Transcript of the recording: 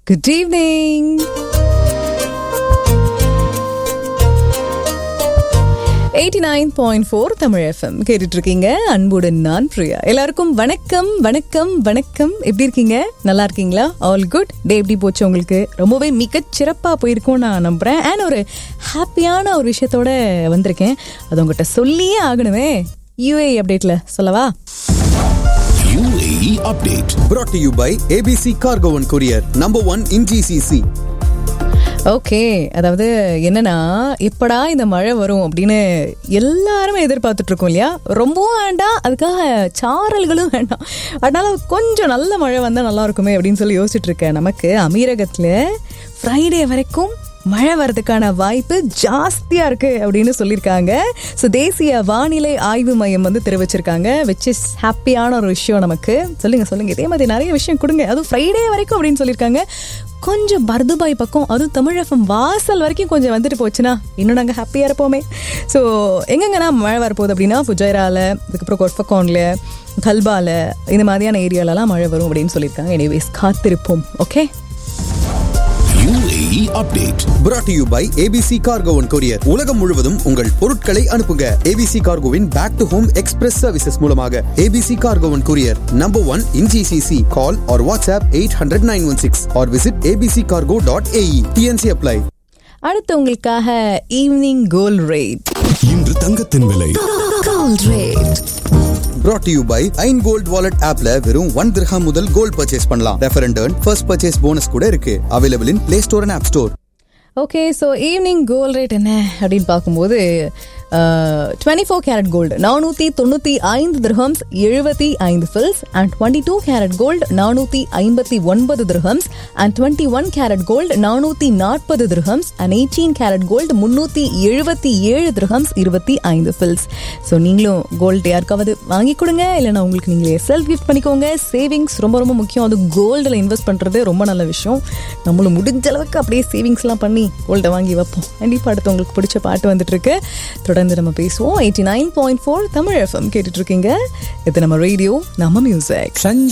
Good evening eighty nine point four Tamil FM கேட்டுட்டு இருக்கீங்க அன்புடன் நான் பிரியா எல்லாருக்கும் வணக்கம் வணக்கம் வணக்கம் எப்படி இருக்கீங்க நல்லா இருக்கீங்களா ஆல் குட் டே எப்படி போச்சு உங்களுக்கு ரொம்பவே மிகச் சிறப்பாக போயிருக்கும் நான் நம்புறேன் அண்ட் ஒரு ஹாப்பியான ஒரு விஷயத்தோட வந்திருக்கேன் அது உங்ககிட்ட சொல்லியே ஆகணுமே யூஏ அப்டேட்ல சொல்லவா UAE update. brought to you by ABC Cargo and Courier, number one in GCC. Okay அதாவது என்னன்னா எப்படா இந்த மழை வரும் அப்படின்னு எல்லாருமே எதிர்பார்த்துட்டு இருக்கோம் இல்லையா ரொம்பவும் வேண்டாம் அதுக்காக சாரல்களும் வேண்டாம் அதனால கொஞ்சம் நல்ல மழை வந்தால் நல்லா இருக்குமே அப்படின்னு சொல்லி யோசிச்சுட்டு இருக்கேன் நமக்கு அமீரகத்தில் ஃப்ரைடே வரைக்கும் மழை வர்றதுக்கான வாய்ப்பு ஜாஸ்தியா இருக்கு அப்படின்னு சொல்லியிருக்காங்க ஸோ தேசிய வானிலை ஆய்வு மையம் வந்து தெரிவிச்சிருக்காங்க விச் இஸ் ஹாப்பியான ஒரு விஷயம் நமக்கு சொல்லுங்க சொல்லுங்க இதே மாதிரி நிறைய விஷயம் கொடுங்க அதுவும் ஃப்ரைடே வரைக்கும் அப்படின்னு சொல்லியிருக்காங்க கொஞ்சம் பர்துபாய் பக்கம் அதுவும் தமிழ் எஃப்எம் வாசல் வரைக்கும் கொஞ்சம் வந்துட்டு போச்சுன்னா இன்னும் நாங்கள் ஹாப்பியாக இருப்போமே ஸோ எங்கெங்கன்னா மழை வரப்போகுது அப்படின்னா ஃபுஜைரால அதுக்கப்புறம் கொர்ஃபகான்ல கல்பால இந்த மாதிரியான ஏரியாலலாம் மழை வரும் அப்படின்னு சொல்லியிருக்காங்க எனிவேஸ் காத்திருப்போம் okay UAE update. brought to you by ABC Cargo and Courier. உலகம் முழுவதும் உங்கள் பொருட்களை அனுப்புங்க ABC Cargoவின் back to home express services மூலமாக ABC Cargo and Courier, number one in GCC. Call or WhatsApp 800-916 or visit abccargo.ae. TNC apply. அடுத்து உங்களுக்காக evening கோல் rate இன்று தங்கத்தின் விலை gold rate brought to you by Ain gold wallet ஆப்ல வெறும் one dirham முதல் gold purchase பண்ணலாம் refer and first purchase bonus கூட இருக்கு available in play store and app store okay so evening gold rate என்ன அப்படின்னு பார்க்கும்போது டுவெண்ட்டி ஃபோர் கேரட் கோல்டு நானூற்றி தொண்ணூற்றி ஐந்து திரஹம்ஸ் எழுபத்தி ஐந்து fils and twenty two carat gold நானூற்றி ஐம்பத்தி ஒன்பது dirhams and twenty one carat gold நானூற்றி நாற்பது dirhams and eighteen carat gold முந்நூற்றி எழுபத்தி ஏழு திரஹம்ஸ் இருபத்தி ஐந்து ஃபில்ஸ் ஸோ நீங்களும் கோல்டு யாருக்காவது வாங்கி கொடுங்க இல்லைனா உங்களுக்கு நீங்களே செல்ஃப் கிஃப்ட் பண்ணிக்கோங்க சேவிங்ஸ் ரொம்ப ரொம்ப முக்கியம் அது கோல்டில் இன்வெஸ்ட் பண்ணுறது ரொம்ப நல்ல விஷயம் நம்மளும் முடிஞ்ச அளவுக்கு அப்படியே சேவிங்ஸ்லாம் பண்ணி கோல்டை வாங்கி வைப்போம் கண்டிப்பாக அடுத்து உங்களுக்கு பிடிச்ச பாட்டு வந்துட்டு இருக்கு தொடர்ந்து நம்ம பேசுவோம் eighty nine point four Tamil FM கேட்டுட்டு இருக்கீங்க இது நம்ம ரேடியோ நம்ம மியூசிக் சஞ்சய்